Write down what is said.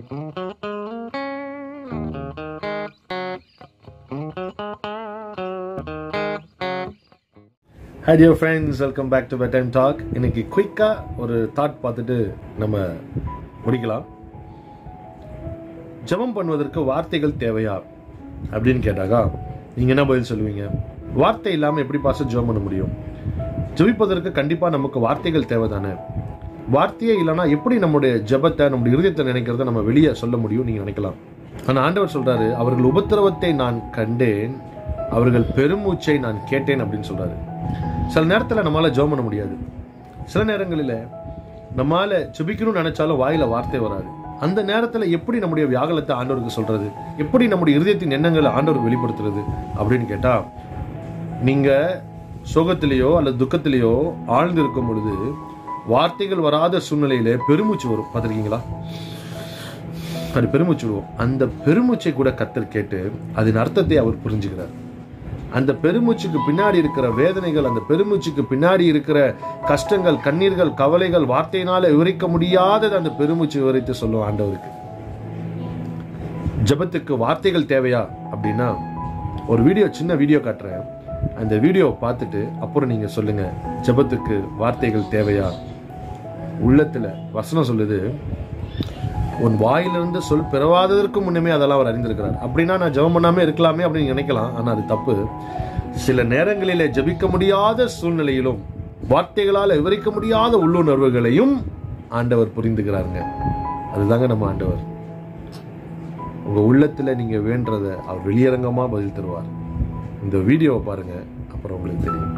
high dear friends welcome back to bedtime talk இன்னைக்கு குயிக்காக ஒரு தாட் பார்த்துட்டு நம்ம முடிக்கலாம் ஜெபம் பண்ணுவதற்கு வார்த்தைகள் தேவையா அப்படின்னு கேட்டாக்கா நீங்கள் என்ன பதில் சொல்லுவீங்க வார்த்தை இல்லாமல் எப்படி பாச ஜெபம் பண்ண முடியும் ஜெபிப்பதற்கு கண்டிப்பாக நமக்கு வார்த்தைகள் தேவை தானே வார்த்தையே இல்லைன்னா எப்படி நம்முடைய ஜெபத்தை நம்முடைய இருதயத்தை நினைக்கிறத நம்ம வெளியே சொல்ல முடியும் நீங்கள் நினைக்கலாம் ஆனால் ஆண்டவர் சொல்றாரு அவர்கள் உபத்திரவத்தை நான் கண்டேன் அவர்கள் பெருமூச்சை நான் கேட்டேன் அப்படின்னு சொல்றாரு சில நேரத்தில் நம்மளால ஜெபம் பண்ண முடியாது சில நேரங்களில் நம்மால ஜெபிக்கணும்னு நினைச்சாலும் வாயில வார்த்தை வராது அந்த நேரத்துல எப்படி நம்முடைய வியாகலத்தை ஆண்டவருக்கு சொல்றது எப்படி நம்முடைய இருதயத்தின் எண்ணங்களை ஆண்டவருக்கு வெளிப்படுத்துறது அப்படின்னு கேட்டா நீங்க சோகத்திலேயோ அல்லது துக்கத்திலேயோ ஆழ்ந்து இருக்கும் பொழுது வார்த்தைகள் வராத சூழ்நிலையில பெருமூச்சு வரும் பார்த்திருக்கீங்களா அது பெருமூச்சு விடுவோம் அந்த பெருமூச்சை கூட கத்தர் கேட்டு அதன் அர்த்தத்தை அவர் புரிஞ்சுக்கிறார் அந்த பெருமூச்சுக்கு பின்னாடி இருக்கிற வேதனைகள் அந்த பெருமூச்சுக்கு பின்னாடி இருக்கிற கஷ்டங்கள் கண்ணீர்கள் கவலைகள் வார்த்தையினால விவரிக்க முடியாதது அந்த பெருமூச்சு விவரித்து சொல்லும் ஆண்டவருக்கு ஜெபத்துக்கு வார்த்தைகள் தேவையா அப்படின்னா ஒரு வீடியோ சின்ன வீடியோ காட்டுறேன் அந்த வீடியோ பார்த்துட்டு அப்புறம் நீங்க சொல்லுங்க ஜெபத்துக்கு வார்த்தைகள் தேவையா உள்ளத்துல வசனம் சொல்லுது உன் வாயிலிருந்து சொல் பிறவாததற்கு முன்னமே அதெல்லாம் அவர் அறிந்திருக்கிறார் அப்படின்னா நான் ஜெபம் பண்ணாம இருக்கலாமே அப்படின்னு நினைக்கலாம் ஆனா அது தப்பு சில நேரங்களிலே ஜெபிக்க முடியாத சூழ்நிலையிலும் வார்த்தைகளால் விவரிக்க முடியாத உள்ளுணர்வுகளையும் ஆண்டவர் புரிந்துகிறாருங்க அதுதாங்க நம்ம ஆண்டவர் உங்க உள்ளத்துல நீங்க வேண்டதை அவர் வெளியரங்கமா பதில் தருவார் இந்த வீடியோவை பாருங்க அப்புறம் உங்களுக்கு தெரியும்